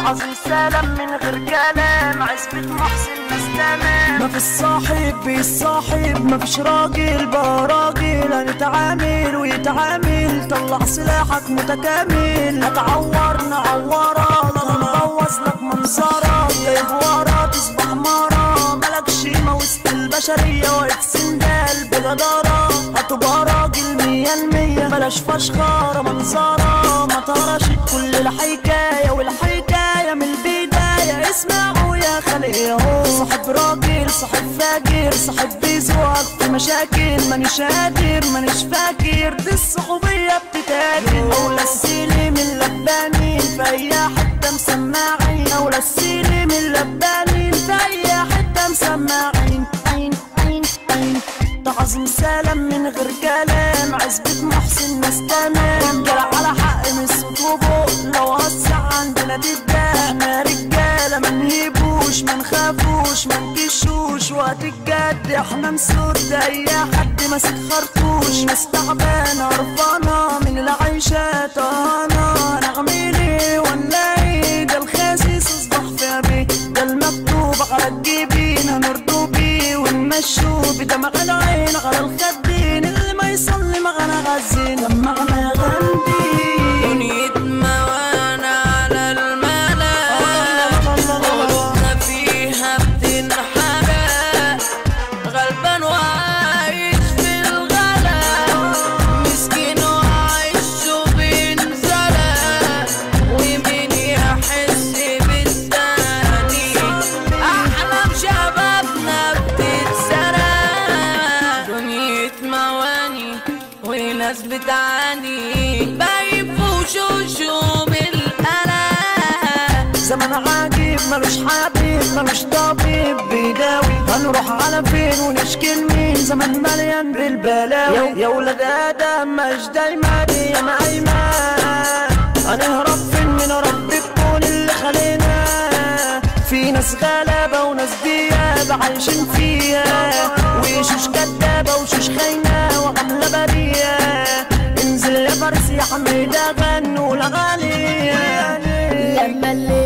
تعظيم سلام من غير كلام عزبة محسن ناس تمام ما في الصاحب بيصاحب ما فيش راجل بقى راجل هنتعامل ويتعامل طلع سلاحك متكامل هتعور نعورك هنبوظ لك منظرك جايب ورا تصبح مرة مالكش قيمة وسط البشرية واقف سندال بجدارة هتبقى راجل مية المية بلاش فشخرة منظرة ما تقراش كل الحكاية والحكاية من البداية اسمعوا يا خلق ياهو صاحب راجل صاحب فاجر صاحب بيزوق في مشاكل مانيش قادر مانيش فاكر دي الصحوبية بتتاكل أولى السيلي من لبانين في أي حتة مسماعين أولى السيلي من لبانين في أي حتة مسماعين عين عين عين تعظيم سلام من غير كلام عزبة محسن ناس تمام رجالة على حق من الصوت وبق لو هسع عندنا تتباع احنا رجالة ما نهيبوش ما نخافوش ما نكشوش وقت الجد احنا نسد اي حد ماسك خرطوش ناس تعبانة قرفانة من العيشة طهانة نعملي ونلاقي ده الخاسس اصبح في بيه ده المكتوب على الجبين هنرضو بيه ونمشوا بدمع العين على الخدين اللي ما يصلي معنا غزين لما انا غندي دنيا موانا على الملا قلوبنا فيها بتنحرق غلبان وعايش في الغلا مسكين وعايش وبينزلق ومين يحس بالتاني أحلام شبابنا بتتسرق دنيا مواني وناس بتعاني باين في وشوشهم القلق زمن عجيب ملوش حبيب ملوش طبيب بيداوي هنروح على فين ونشكي لمين زمن مليان بالبلاوي يا ولاد ادم مش دايما يا ما ايمان هنهرب فين من رب الكون اللي خلينا في ناس غلابة وناس دياب عايشين فيها وشوش كدابة وشوش خاينة وعاملة برية انزل يا فارس يا حميدة غنوا الأغاني لما الليل